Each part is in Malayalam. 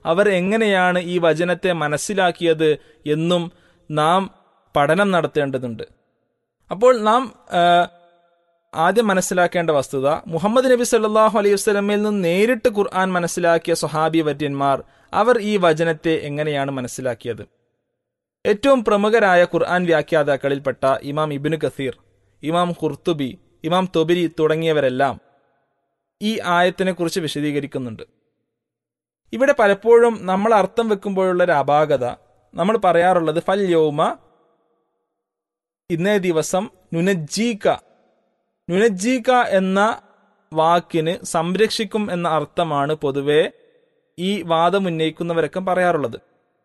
അവർ എങ്ങനെയാണ് ഈ വചനത്തെ മനസ്സിലാക്കിയത് എന്നും നാം പഠനം നടത്തേണ്ടതുണ്ട് അപ്പോൾ നാം ആ, ആദ്യം മനസ്സിലാക്കേണ്ട വസ്തുത മുഹമ്മദ് നബി സല്ലാഹു അലൈഹി വസ്ലമയിൽ നിന്ന് നേരിട്ട് ഖുർആൻ മനസ്സിലാക്കിയ സ്വഹാബി വര്യന്മാർ അവർ ഈ വചനത്തെ എങ്ങനെയാണ് മനസ്സിലാക്കിയത് ഏറ്റവും പ്രമുഖരായ ഖുർആൻ വ്യാഖ്യാതാക്കളിൽപ്പെട്ട ഇമാം ഇബിന് കസീർ ഇമാം ഖുർത്തുബി ഇമാം തൊബിരി തുടങ്ങിയവരെല്ലാം ഈ ആയത്തിനെ കുറിച്ച് വിശദീകരിക്കുന്നുണ്ട് ഇവിടെ പലപ്പോഴും നമ്മൾ അർത്ഥം വെക്കുമ്പോഴുള്ള ഒരു അപാകത നമ്മൾ പറയാറുള്ളത് ഫൽ യൗമ ഇന്നേ ദിവസം നുനജീക നുനജീക എന്ന വാക്കിന് സംരക്ഷിക്കും എന്ന അർത്ഥമാണ് പൊതുവെ ഈ വാദം ഉന്നയിക്കുന്നവരൊക്കെ പറയാറുള്ളത്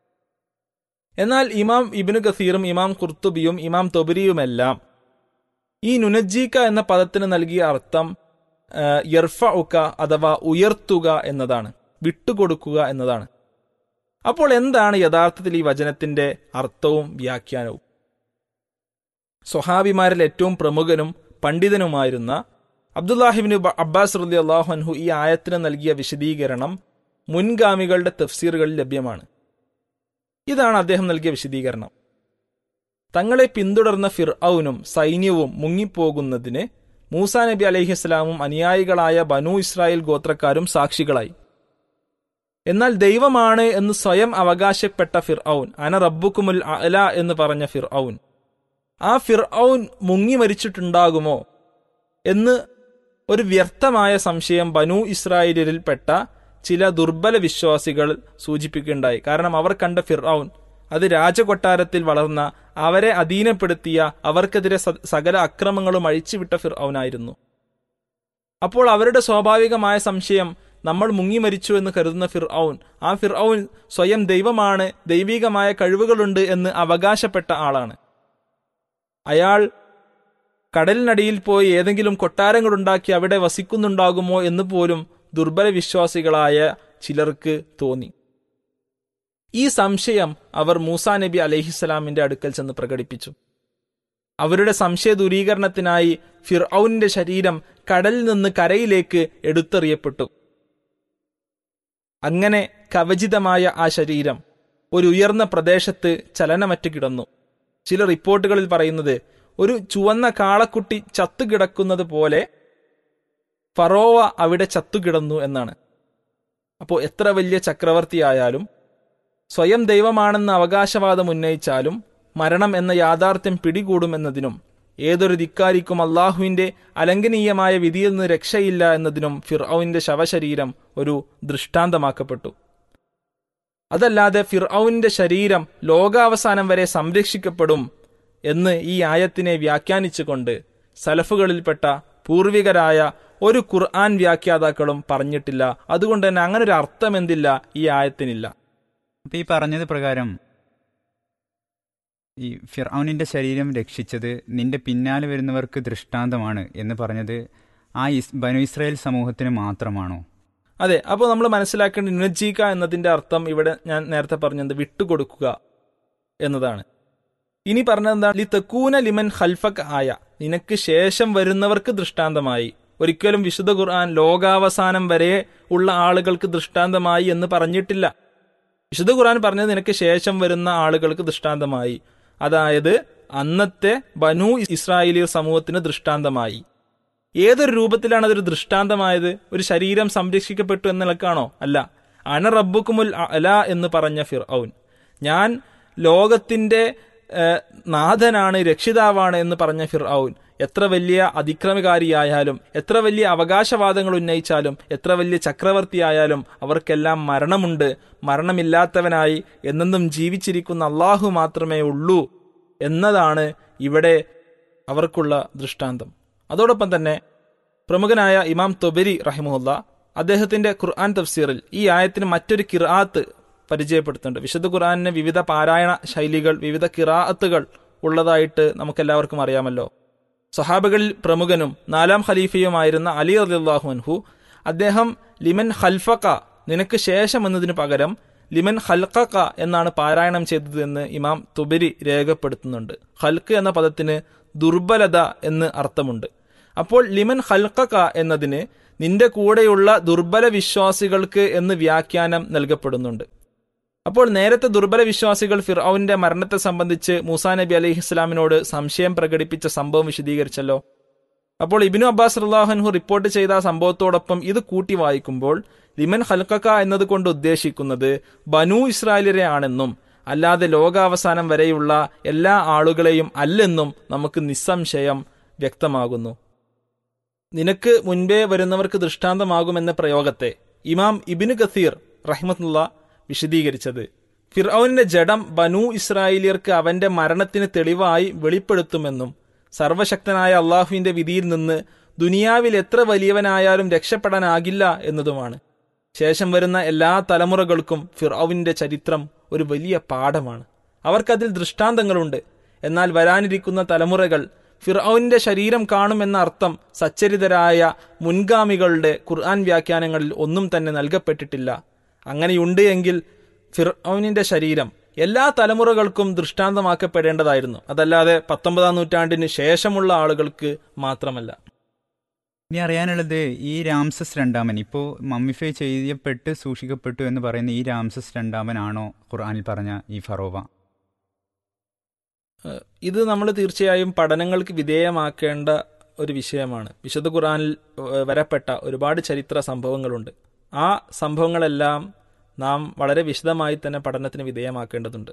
എന്നാൽ ഇമാം ഇബിനു ഗസീറും ഇമാം ഖുർത്തുബിയും ഇമാം തൊബരിയുമെല്ലാം ഈ നുനജീക എന്ന പദത്തിന് നൽകിയ അർത്ഥം യർഫ ഉക്ക അഥവാ ഉയർത്തുക എന്നതാണ് വിട്ടുകൊടുക്കുക എന്നതാണ് അപ്പോൾ എന്താണ് യഥാർത്ഥത്തിൽ ഈ വചനത്തിന്റെ അർത്ഥവും വ്യാഖ്യാനവും സ്വഹാബിമാരിൽ ഏറ്റവും പ്രമുഖനും പണ്ഡിതനുമായിരുന്ന അബ്ദുല്ലാഹിബിന് അബ്ബാസ് റലി അള്ളാഹുഅൻഹു ഈ ആയത്തിന് നൽകിയ വിശദീകരണം മുൻഗാമികളുടെ തഫ്സീറുകളിൽ ലഭ്യമാണ് ഇതാണ് അദ്ദേഹം നൽകിയ വിശദീകരണം തങ്ങളെ പിന്തുടർന്ന ഫിർഔനും സൈന്യവും മുങ്ങിപ്പോകുന്നതിന് മൂസാ നബി അലഹിസ്ലാമും അനുയായികളായ ബനു ഇസ്രായേൽ ഗോത്രക്കാരും സാക്ഷികളായി എന്നാൽ ദൈവമാണ് എന്ന് സ്വയം അവകാശപ്പെട്ട ഫിർഔൻ അന റബ്ബുക്കുമുൽ അല എന്ന് പറഞ്ഞ ഫിർഔൻ ആ ഫിർഔൻ മുങ്ങി മരിച്ചിട്ടുണ്ടാകുമോ എന്ന് ഒരു വ്യർത്ഥമായ സംശയം ബനു ഇസ്രായേലിൽപ്പെട്ട ചില ദുർബല വിശ്വാസികൾ സൂചിപ്പിക്കുകയുണ്ടായി കാരണം അവർ കണ്ട ഫിർഔൻ അത് രാജകൊട്ടാരത്തിൽ വളർന്ന അവരെ അധീനപ്പെടുത്തിയ അവർക്കെതിരെ സകല അക്രമങ്ങളും അഴിച്ചുവിട്ട ഫിർഔനായിരുന്നു അപ്പോൾ അവരുടെ സ്വാഭാവികമായ സംശയം നമ്മൾ മുങ്ങി മരിച്ചു എന്ന് കരുതുന്ന ഫിർഔൻ ആ ഫിർഔൻ സ്വയം ദൈവമാണ് ദൈവികമായ കഴിവുകളുണ്ട് എന്ന് അവകാശപ്പെട്ട ആളാണ് അയാൾ കടലിനടിയിൽ പോയി ഏതെങ്കിലും കൊട്ടാരങ്ങളുണ്ടാക്കി അവിടെ വസിക്കുന്നുണ്ടാകുമോ എന്ന് പോലും ദുർബല വിശ്വാസികളായ ചിലർക്ക് തോന്നി ഈ സംശയം അവർ മൂസാ നബി അലഹിസ്സലാമിന്റെ അടുക്കൽ ചെന്ന് പ്രകടിപ്പിച്ചു അവരുടെ സംശയ ദൂരീകരണത്തിനായി ഫിർഔനിന്റെ ശരീരം കടലിൽ നിന്ന് കരയിലേക്ക് എടുത്തെറിയപ്പെട്ടു അങ്ങനെ കവചിതമായ ആ ശരീരം ഒരു ഉയർന്ന പ്രദേശത്ത് ചലനമറ്റ് കിടന്നു ചില റിപ്പോർട്ടുകളിൽ പറയുന്നത് ഒരു ചുവന്ന കാളക്കുട്ടി ചത്തുകിടക്കുന്നത് പോലെ ഫറോവ അവിടെ ചത്തുകിടന്നു എന്നാണ് അപ്പോൾ എത്ര വലിയ ചക്രവർത്തിയായാലും സ്വയം ദൈവമാണെന്ന് അവകാശവാദം ഉന്നയിച്ചാലും മരണം എന്ന യാഥാർത്ഥ്യം പിടികൂടുമെന്നതിനും ഏതൊരു ധിക്കാരിക്കും അള്ളാഹുവിന്റെ അലംഘനീയമായ വിധിയിൽ നിന്ന് രക്ഷയില്ല എന്നതിനും ഫിർഔവിന്റെ ശവശരീരം ഒരു ദൃഷ്ടാന്തമാക്കപ്പെട്ടു അതല്ലാതെ ഫിർഔവിന്റെ ശരീരം ലോകാവസാനം വരെ സംരക്ഷിക്കപ്പെടും എന്ന് ഈ ആയത്തിനെ വ്യാഖ്യാനിച്ചുകൊണ്ട് സലഫുകളിൽപ്പെട്ട പൂർവികരായ ഒരു ഖുർആൻ വ്യാഖ്യാതാക്കളും പറഞ്ഞിട്ടില്ല അതുകൊണ്ട് തന്നെ അങ്ങനെ ഒരു അർത്ഥം എന്തില്ല ഈ ആയത്തിനില്ല അപ്പൊ ഈ പറഞ്ഞത് പ്രകാരം ഈ ഫിർഔനിന്റെ ശരീരം രക്ഷിച്ചത് നിന്റെ പിന്നാലെ വരുന്നവർക്ക് ദൃഷ്ടാന്തമാണ് എന്ന് പറഞ്ഞത് ആ ഇസ് ബനു ഇസ്രായേൽ സമൂഹത്തിന് മാത്രമാണോ അതെ അപ്പോൾ നമ്മൾ മനസ്സിലാക്കേണ്ട നുനജീക എന്നതിന്റെ അർത്ഥം ഇവിടെ ഞാൻ നേരത്തെ പറഞ്ഞത് വിട്ടുകൊടുക്കുക എന്നതാണ് ഇനി പറഞ്ഞത് എന്താണ് ലി തെക്കൂന ലിമൻ ഖൽഫക് ആയ നിനക്ക് ശേഷം വരുന്നവർക്ക് ദൃഷ്ടാന്തമായി ഒരിക്കലും വിശുദ്ധ ഖുർആൻ ലോകാവസാനം വരെ ഉള്ള ആളുകൾക്ക് ദൃഷ്ടാന്തമായി എന്ന് പറഞ്ഞിട്ടില്ല വിശുദ്ധ ഖുർആൻ പറഞ്ഞത് നിനക്ക് ശേഷം വരുന്ന ആളുകൾക്ക് ദൃഷ്ടാന്തമായി അതായത് അന്നത്തെ ബനു ഇസ്രായേലിയർ സമൂഹത്തിന് ദൃഷ്ടാന്തമായി ഏതൊരു രൂപത്തിലാണ് അതൊരു ദൃഷ്ടാന്തമായത് ഒരു ശരീരം സംരക്ഷിക്കപ്പെട്ടു എന്നുള്ളക്കാണോ അല്ല അന റബ്ബുക്കുമുൽ അല എന്ന് പറഞ്ഞ ഫിർഔൻ ഞാൻ ലോകത്തിന്റെ നാഥനാണ് രക്ഷിതാവാണ് എന്ന് പറഞ്ഞ ഫിർഔൻ എത്ര വലിയ അതിക്രമകാരിയായാലും എത്ര വലിയ അവകാശവാദങ്ങൾ ഉന്നയിച്ചാലും എത്ര വലിയ ചക്രവർത്തിയായാലും അവർക്കെല്ലാം മരണമുണ്ട് മരണമില്ലാത്തവനായി എന്നെന്നും ജീവിച്ചിരിക്കുന്ന അള്ളാഹു മാത്രമേ ഉള്ളൂ എന്നതാണ് ഇവിടെ അവർക്കുള്ള ദൃഷ്ടാന്തം അതോടൊപ്പം തന്നെ പ്രമുഖനായ ഇമാം തൊബരി റഹിമുല്ല അദ്ദേഹത്തിന്റെ ഖുർആൻ തഫ്സീറിൽ ഈ ആയത്തിന് മറ്റൊരു കിറാത്ത് പരിചയപ്പെടുത്തുന്നുണ്ട് വിശുദ്ധ ഖുർആാനിന് വിവിധ പാരായണ ശൈലികൾ വിവിധ കിറാഅത്തുകൾ ഉള്ളതായിട്ട് നമുക്കെല്ലാവർക്കും അറിയാമല്ലോ സഹാബകളിൽ പ്രമുഖനും നാലാം ഖലീഫയുമായിരുന്ന അലി അലിള്ളാഹു അൻഹു അദ്ദേഹം ലിമൻ ഖൽഫക്ക നിനക്ക് ശേഷം എന്നതിനു പകരം ലിമൻ ഖൽഖക്ക എന്നാണ് പാരായണം ചെയ്തത് എന്ന് ഇമാം തുബരി രേഖപ്പെടുത്തുന്നുണ്ട് ഖൽക്ക് എന്ന പദത്തിന് ദുർബലത എന്ന് അർത്ഥമുണ്ട് അപ്പോൾ ലിമൻ ഹൽക്കക എന്നതിന് നിന്റെ കൂടെയുള്ള ദുർബല വിശ്വാസികൾക്ക് എന്ന് വ്യാഖ്യാനം നൽകപ്പെടുന്നുണ്ട് അപ്പോൾ നേരത്തെ ദുർബല വിശ്വാസികൾ ഫിർഔന്റെ മരണത്തെ സംബന്ധിച്ച് മൂസാ നബി അലൈഹി ഇസ്ലാമിനോട് സംശയം പ്രകടിപ്പിച്ച സംഭവം വിശദീകരിച്ചല്ലോ അപ്പോൾ ഇബിനു അബ്ബാസ് അള്ളാഹൻഹു റിപ്പോർട്ട് ചെയ്ത ആ സംഭവത്തോടൊപ്പം ഇത് കൂട്ടി വായിക്കുമ്പോൾ ലിമൻ ഹൽക്കക്ക എന്നതുകൊണ്ട് ഉദ്ദേശിക്കുന്നത് ബനു ഇസ്രായേലരെ ആണെന്നും അല്ലാതെ ലോകാവസാനം വരെയുള്ള എല്ലാ ആളുകളെയും അല്ലെന്നും നമുക്ക് നിസ്സംശയം വ്യക്തമാകുന്നു നിനക്ക് മുൻപേ വരുന്നവർക്ക് ദൃഷ്ടാന്തമാകുമെന്ന പ്രയോഗത്തെ ഇമാം ഇബിന് കസീർ റഹ്മത്തുള്ള വിശദീകരിച്ചത് ഫിർഔനിന്റെ ജഡം ബനു ഇസ്രായേലിയർക്ക് അവന്റെ മരണത്തിന് തെളിവായി വെളിപ്പെടുത്തുമെന്നും സർവശക്തനായ അള്ളാഹുവിന്റെ വിധിയിൽ നിന്ന് ദുനിയാവിൽ എത്ര വലിയവനായാലും രക്ഷപ്പെടാനാകില്ല എന്നതുമാണ് ശേഷം വരുന്ന എല്ലാ തലമുറകൾക്കും ഫിർഔവിന്റെ ചരിത്രം ഒരു വലിയ പാഠമാണ് അവർക്കതിൽ ദൃഷ്ടാന്തങ്ങളുണ്ട് എന്നാൽ വരാനിരിക്കുന്ന തലമുറകൾ ഫിർഔവിന്റെ ശരീരം കാണുമെന്ന അർത്ഥം സച്ചരിതരായ മുൻഗാമികളുടെ ഖുർആൻ വ്യാഖ്യാനങ്ങളിൽ ഒന്നും തന്നെ നൽകപ്പെട്ടിട്ടില്ല അങ്ങനെയുണ്ട് എങ്കിൽ ഫിർഔനിന്റെ ശരീരം എല്ലാ തലമുറകൾക്കും ദൃഷ്ടാന്തമാക്കപ്പെടേണ്ടതായിരുന്നു അതല്ലാതെ പത്തൊമ്പതാം നൂറ്റാണ്ടിന് ശേഷമുള്ള ആളുകൾക്ക് മാത്രമല്ല ഇനി അറിയാനുള്ളത് ഈ രാംസസ് രണ്ടാമൻ ഇപ്പോൾ മമ്മിഫൈ ചെയ്യപ്പെട്ട് സൂക്ഷിക്കപ്പെട്ടു എന്ന് പറയുന്ന ഈ രാംസസ് രണ്ടാമനാണോ ഖുർആനിൽ പറഞ്ഞ ഈ ഫറോവ ഇത് നമ്മൾ തീർച്ചയായും പഠനങ്ങൾക്ക് വിധേയമാക്കേണ്ട ഒരു വിഷയമാണ് വിശുദ്ധ ഖുർആനിൽ വരപ്പെട്ട ഒരുപാട് ചരിത്ര സംഭവങ്ങളുണ്ട് ആ സംഭവങ്ങളെല്ലാം നാം വളരെ വിശദമായി തന്നെ പഠനത്തിന് വിധേയമാക്കേണ്ടതുണ്ട്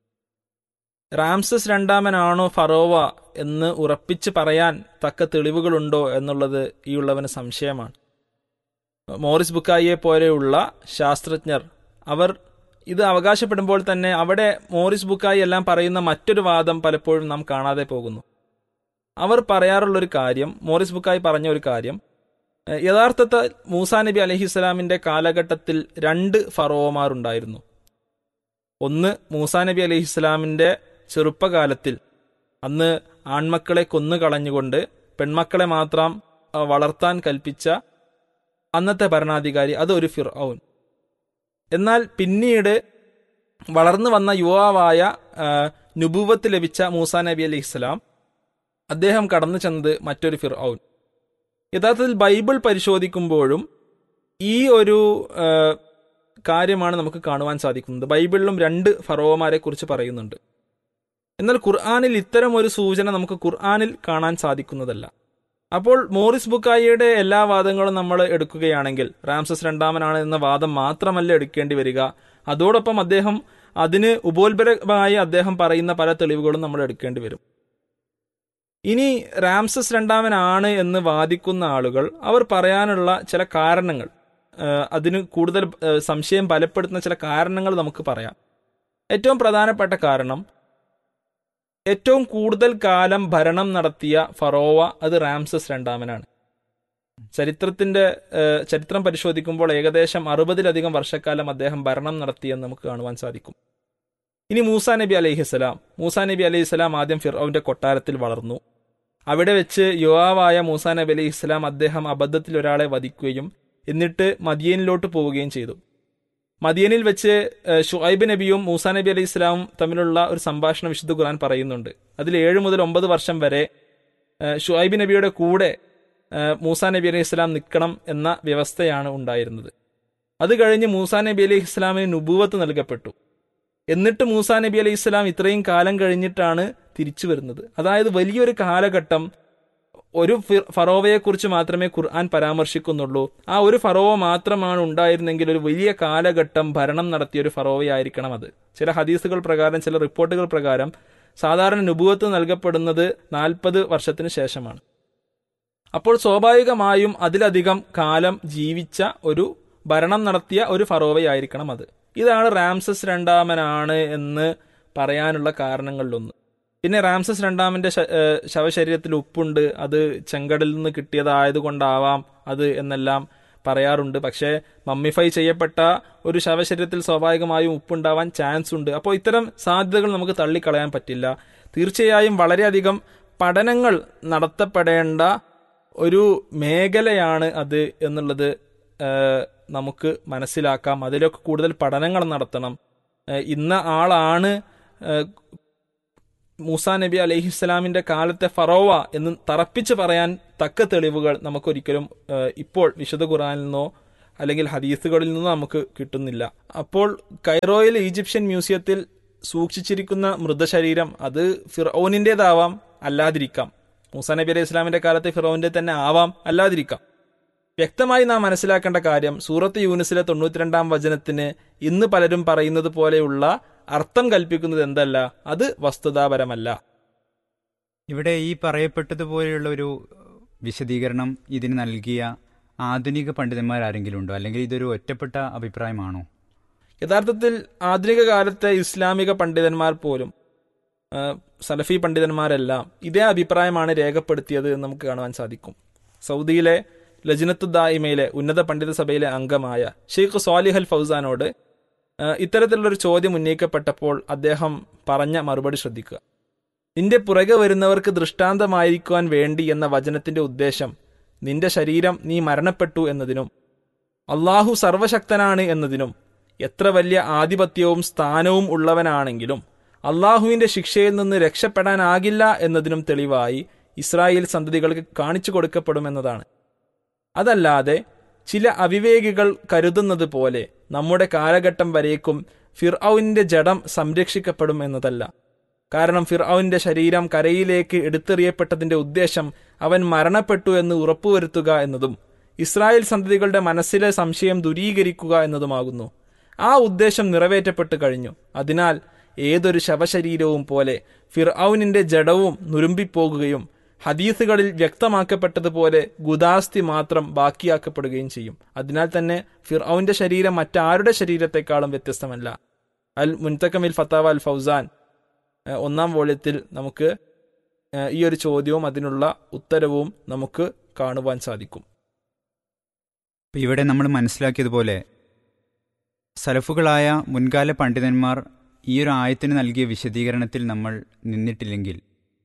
റാംസസ് രണ്ടാമനാണോ ഫറോവ എന്ന് ഉറപ്പിച്ച് പറയാൻ തക്ക തെളിവുകളുണ്ടോ എന്നുള്ളത് ഈ ഉള്ളവന് സംശയമാണ് മോറിസ് ബുക്കായിയെ പോലെയുള്ള ശാസ്ത്രജ്ഞർ അവർ ഇത് അവകാശപ്പെടുമ്പോൾ തന്നെ അവിടെ മോറിസ് ബുക്കായി എല്ലാം പറയുന്ന മറ്റൊരു വാദം പലപ്പോഴും നാം കാണാതെ പോകുന്നു അവർ പറയാറുള്ളൊരു കാര്യം മോറിസ് ബുക്കായി പറഞ്ഞ ഒരു കാര്യം യഥാർത്ഥത്തിൽ മൂസാ നബി അലഹിസ്സലാമിന്റെ കാലഘട്ടത്തിൽ രണ്ട് ഫറോവമാരുണ്ടായിരുന്നു ഒന്ന് മൂസാ നബി അലഹിസ്സലാമിന്റെ ചെറുപ്പകാലത്തിൽ അന്ന് ആൺമക്കളെ കൊന്നുകളഞ്ഞുകൊണ്ട് പെൺമക്കളെ മാത്രം വളർത്താൻ കൽപ്പിച്ച അന്നത്തെ ഭരണാധികാരി അത് ഒരു ഫിർഔൻ എന്നാൽ പിന്നീട് വളർന്നു വന്ന യുവാവായ നുബുവത്ത് ലഭിച്ച മൂസാ നബി അലി ഇസ്ലാം അദ്ദേഹം കടന്നു ചെന്നത് മറ്റൊരു ഫിർഔൻ യഥാർത്ഥത്തിൽ ബൈബിൾ പരിശോധിക്കുമ്പോഴും ഈ ഒരു കാര്യമാണ് നമുക്ക് കാണുവാൻ സാധിക്കുന്നത് ബൈബിളിലും രണ്ട് ഫറോവമാരെ കുറിച്ച് പറയുന്നുണ്ട് എന്നാൽ ഖുർആാനിൽ ഇത്തരം ഒരു സൂചന നമുക്ക് ഖുർആാനിൽ കാണാൻ സാധിക്കുന്നതല്ല അപ്പോൾ മോറിസ് ബുക്കായിയുടെ എല്ലാ വാദങ്ങളും നമ്മൾ എടുക്കുകയാണെങ്കിൽ റാംസസ് രണ്ടാമനാണ് എന്ന വാദം മാത്രമല്ല എടുക്കേണ്ടി വരിക അതോടൊപ്പം അദ്ദേഹം അതിന് ഉപോത്ബലമായി അദ്ദേഹം പറയുന്ന പല തെളിവുകളും നമ്മൾ എടുക്കേണ്ടി വരും ഇനി റാംസസ് രണ്ടാമനാണ് എന്ന് വാദിക്കുന്ന ആളുകൾ അവർ പറയാനുള്ള ചില കാരണങ്ങൾ അതിന് കൂടുതൽ സംശയം ബലപ്പെടുത്തുന്ന ചില കാരണങ്ങൾ നമുക്ക് പറയാം ഏറ്റവും പ്രധാനപ്പെട്ട കാരണം ഏറ്റവും കൂടുതൽ കാലം ഭരണം നടത്തിയ ഫറോവ അത് റാംസസ് രണ്ടാമനാണ് ചരിത്രത്തിന്റെ ചരിത്രം പരിശോധിക്കുമ്പോൾ ഏകദേശം അറുപതിലധികം വർഷക്കാലം അദ്ദേഹം ഭരണം നടത്തിയെന്ന് നമുക്ക് കാണുവാൻ സാധിക്കും ഇനി മൂസാ നബി അലൈഹിസ്സലാം മൂസാ നബി അലൈഹിസ്സലാം ആദ്യം ഫിറോവിന്റെ കൊട്ടാരത്തിൽ വളർന്നു അവിടെ വെച്ച് യുവാവായ മൂസാ നബി അലൈഹി ഇസ്ലാം അദ്ദേഹം അബദ്ധത്തിൽ ഒരാളെ വധിക്കുകയും എന്നിട്ട് മദിയനിലോട്ട് പോവുകയും ചെയ്തു മദിയനിൽ വെച്ച് ഷുഐബ് നബിയും മൂസാ നബി അലൈഹി ഇസ്ലാമും തമ്മിലുള്ള ഒരു സംഭാഷണം വിശുദ്ധ ഖുർആൻ പറയുന്നുണ്ട് അതിൽ ഏഴ് മുതൽ ഒമ്പത് വർഷം വരെ ഷുഐബ് നബിയുടെ കൂടെ മൂസാ നബി അലൈഹി ഇസ്ലാം നിൽക്കണം എന്ന വ്യവസ്ഥയാണ് ഉണ്ടായിരുന്നത് അത് കഴിഞ്ഞ് മൂസാ നബി അലൈഹി ഇസ്ലാമിന് നുബൂവത്ത് നൽകപ്പെട്ടു എന്നിട്ട് മൂസാ നബി അലൈഹി ഇസ്ലാം ഇത്രയും കാലം കഴിഞ്ഞിട്ടാണ് തിരിച്ചു വരുന്നത് അതായത് വലിയൊരു കാലഘട്ടം ഒരു ഫറോവയെ കുറിച്ച് മാത്രമേ ഖുർആൻ പരാമർശിക്കുന്നുള്ളൂ ആ ഒരു ഫറോവ മാത്രമാണ് ഉണ്ടായിരുന്നെങ്കിൽ ഒരു വലിയ കാലഘട്ടം ഭരണം നടത്തിയ ഒരു ഫറോവയായിരിക്കണം അത് ചില ഹദീസുകൾ പ്രകാരം ചില റിപ്പോർട്ടുകൾ പ്രകാരം സാധാരണ നുബുവത്ത് നൽകപ്പെടുന്നത് നാൽപ്പത് വർഷത്തിന് ശേഷമാണ് അപ്പോൾ സ്വാഭാവികമായും അതിലധികം കാലം ജീവിച്ച ഒരു ഭരണം നടത്തിയ ഒരു ഫറോവയായിരിക്കണം അത് ഇതാണ് റാംസസ് രണ്ടാമനാണ് എന്ന് പറയാനുള്ള കാരണങ്ങളിലൊന്ന് പിന്നെ റാംസസ് രണ്ടാമന്റെ ശവശരീരത്തിൽ ഉപ്പുണ്ട് അത് ചെങ്കടലിൽ നിന്ന് കിട്ടിയതായതുകൊണ്ടാവാം അത് എന്നെല്ലാം പറയാറുണ്ട് പക്ഷേ മമ്മിഫൈ ചെയ്യപ്പെട്ട ഒരു ശവശരീരത്തിൽ സ്വാഭാവികമായും ഉപ്പുണ്ടാവാൻ ചാൻസ് ഉണ്ട് അപ്പോൾ ഇത്തരം സാധ്യതകൾ നമുക്ക് തള്ളിക്കളയാൻ പറ്റില്ല തീർച്ചയായും വളരെയധികം പഠനങ്ങൾ നടത്തപ്പെടേണ്ട ഒരു മേഖലയാണ് അത് എന്നുള്ളത് നമുക്ക് മനസ്സിലാക്കാം അതിലൊക്കെ കൂടുതൽ പഠനങ്ങൾ നടത്തണം ഇന്ന ആളാണ് മൂസാ നബി അലഹിസ്സലാമിന്റെ കാലത്തെ ഫറോവ എന്ന് തറപ്പിച്ച് പറയാൻ തക്ക തെളിവുകൾ നമുക്കൊരിക്കലും ഏഹ്, ഇപ്പോൾ വിശുദ്ധ ഖുറാനിൽ നിന്നോ അല്ലെങ്കിൽ ഹദീസുകളിൽ നിന്നോ നമുക്ക് കിട്ടുന്നില്ല അപ്പോൾ കൈറോയിൽ ഈജിപ്ഷ്യൻ മ്യൂസിയത്തിൽ സൂക്ഷിച്ചിരിക്കുന്ന മൃതശരീരം അത് ഫിറോനിൻ്റെതാവാം അല്ലാതിരിക്കാം മൂസാ നബി അലൈഹി ഇസ്ലാമിന്റെ കാലത്തെ ഫിറോന്റെ തന്നെ ആവാം അല്ലാതിരിക്കാം വ്യക്തമായി നാം മനസ്സിലാക്കേണ്ട കാര്യം സൂറത്ത് യൂനിസിലെ തൊണ്ണൂറ്റിരണ്ടാം വചനത്തിന് ഇന്ന് പലരും പറയുന്നത് പോലെയുള്ള അർത്ഥം കൽപ്പിക്കുന്നത് എന്തല്ല അത് വസ്തുതാപരമല്ല ഇവിടെ ഈ പറയപ്പെട്ടതുപോലെയുള്ള ഒരു വിശദീകരണം ഇതിന് നൽകിയ ആധുനിക പണ്ഡിതന്മാരാരെങ്കിലും ഉണ്ടോ അല്ലെങ്കിൽ ഇതൊരു ഒറ്റപ്പെട്ട അഭിപ്രായമാണോ യഥാർത്ഥത്തിൽ ആധുനിക കാലത്തെ ഇസ്ലാമിക പണ്ഡിതന്മാർ പോലും ആ, സലഫി പണ്ഡിതന്മാരെല്ലാം ഇതേ അഭിപ്രായമാണ് രേഖപ്പെടുത്തിയത് എന്ന് നമുക്ക് കാണുവാൻ സാധിക്കും സൗദിയിലെ ലജ്നത്തു ദായിമയിലെ ഉന്നത പണ്ഡിത സഭയിലെ അംഗമായ ഷെയ്ഖ് സ്വാലിഹ് അൽ ഫൗസാനോട് ആ, ഇത്തരത്തിലുള്ളൊരു ചോദ്യം ഉന്നയിക്കപ്പെട്ടപ്പോൾ അദ്ദേഹം പറഞ്ഞ മറുപടി ശ്രദ്ധിക്കുക നിന്റെ പുറകെ വരുന്നവർക്ക് ദൃഷ്ടാന്തമായിരിക്കുവാൻ വേണ്ടി എന്ന വചനത്തിന്റെ ഉദ്ദേശം നിന്റെ ശരീരം നീ മരണപ്പെട്ടു എന്നതിനും അള്ളാഹു സർവശക്തനാണ് എന്നതിനും എത്ര വലിയ ആധിപത്യവും സ്ഥാനവും ഉള്ളവനാണെങ്കിലും അള്ളാഹുവിന്റെ ശിക്ഷയിൽ നിന്ന് രക്ഷപ്പെടാനാകില്ല എന്നതിനും തെളിവായി ഇസ്രായേൽ സന്തതികൾക്ക് കാണിച്ചു കൊടുക്കപ്പെടുമെന്നതാണ് അതല്ലാതെ ചില അവിവേകികൾ കരുതുന്നത് പോലെ നമ്മുടെ കാലഘട്ടം വരേക്കും ഫിർഔനിന്റെ ജഡം സംരക്ഷിക്കപ്പെടും എന്നതല്ല കാരണം ഫിർഔന്റെ ശരീരം കരയിലേക്ക് എടുത്തെറിയപ്പെട്ടതിന്റെ ഉദ്ദേശം അവൻ മരണപ്പെട്ടു എന്ന് ഉറപ്പുവരുത്തുക എന്നതും ഇസ്രായേൽ സന്തതികളുടെ മനസ്സിലെ സംശയം ദൂരീകരിക്കുക എന്നതുമാകുന്നു ആ ഉദ്ദേശം നിറവേറ്റപ്പെട്ടു കഴിഞ്ഞു അതിനാൽ ഏതൊരു ശവശരീരവും പോലെ ഫിർഔനിന്റെ ജഡവും നുരുമ്പിപ്പോകുകയും ഹദീസുകളിൽ വ്യക്തമാക്കപ്പെട്ടതുപോലെ ഗുദാസ്തി മാത്രം ബാക്കിയാക്കപ്പെടുകയും ചെയ്യും അതിനാൽ തന്നെ ഫിർഔന്റെ ശരീരം മറ്റാരുടെ ശരീരത്തെക്കാളും വ്യത്യസ്തമല്ല അൽ മുൻതക്കമിൽ ഫത്താവ അൽ ഫൗസാൻ ഏഹ്, ഒന്നാം വോള്യത്തിൽ നമുക്ക് ഏഹ്, ഈ ഒരു ചോദ്യവും അതിനുള്ള ഉത്തരവും നമുക്ക് കാണുവാൻ സാധിക്കും ഇപ്പൊ ഇവിടെ നമ്മൾ മനസ്സിലാക്കിയതുപോലെ സലഫുകളായ മുൻകാല പണ്ഡിതന്മാർ ഈ ഒരു ആയത്തിന് നൽകിയ വിശദീകരണത്തിൽ നമ്മൾ നിന്നിട്ടില്ലെങ്കിൽ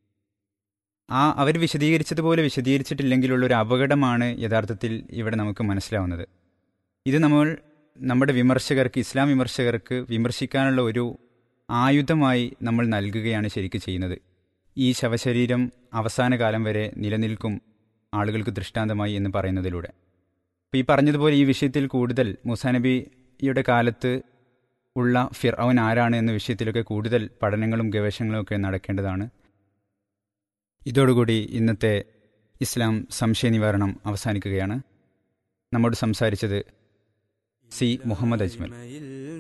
ആ അവർ വിശദീകരിച്ചതുപോലെ വിശദീകരിച്ചിട്ടില്ലെങ്കിലുള്ള ഒരു അപകടമാണ് യഥാർത്ഥത്തിൽ ഇവിടെ നമുക്ക് മനസ്സിലാവുന്നത് ഇത് നമ്മൾ നമ്മുടെ വിമർശകർക്ക് ഇസ്ലാം വിമർശകർക്ക് വിമർശിക്കാനുള്ള ഒരു ആയുധമായി നമ്മൾ നൽകുകയാണ് ശരിക്കും ചെയ്യുന്നത് ഈ ശവശരീരം അവസാന കാലം വരെ നിലനിൽക്കും ആളുകൾക്ക് ദൃഷ്ടാന്തമായി എന്ന് പറയുന്നതിലൂടെ അപ്പോൾ ഈ പറഞ്ഞതുപോലെ ഈ വിഷയത്തിൽ കൂടുതൽ മൂസാനബിയുടെ കാലത്ത് ഉള്ള ഫിർഔൻ ആരാണ് എന്ന വിഷയത്തിലൊക്കെ കൂടുതൽ പഠനങ്ങളും ഗവേഷണങ്ങളും ഒക്കെ നടക്കേണ്ടതാണ് ഇതോടുകൂടി ഇന്നത്തെ ഇസ്ലാം സംശയ നിവാരണം അവസാനിക്കുകയാണ് നമ്മോട് സംസാരിച്ചത് സി മുഹമ്മദ് അജ്മൽ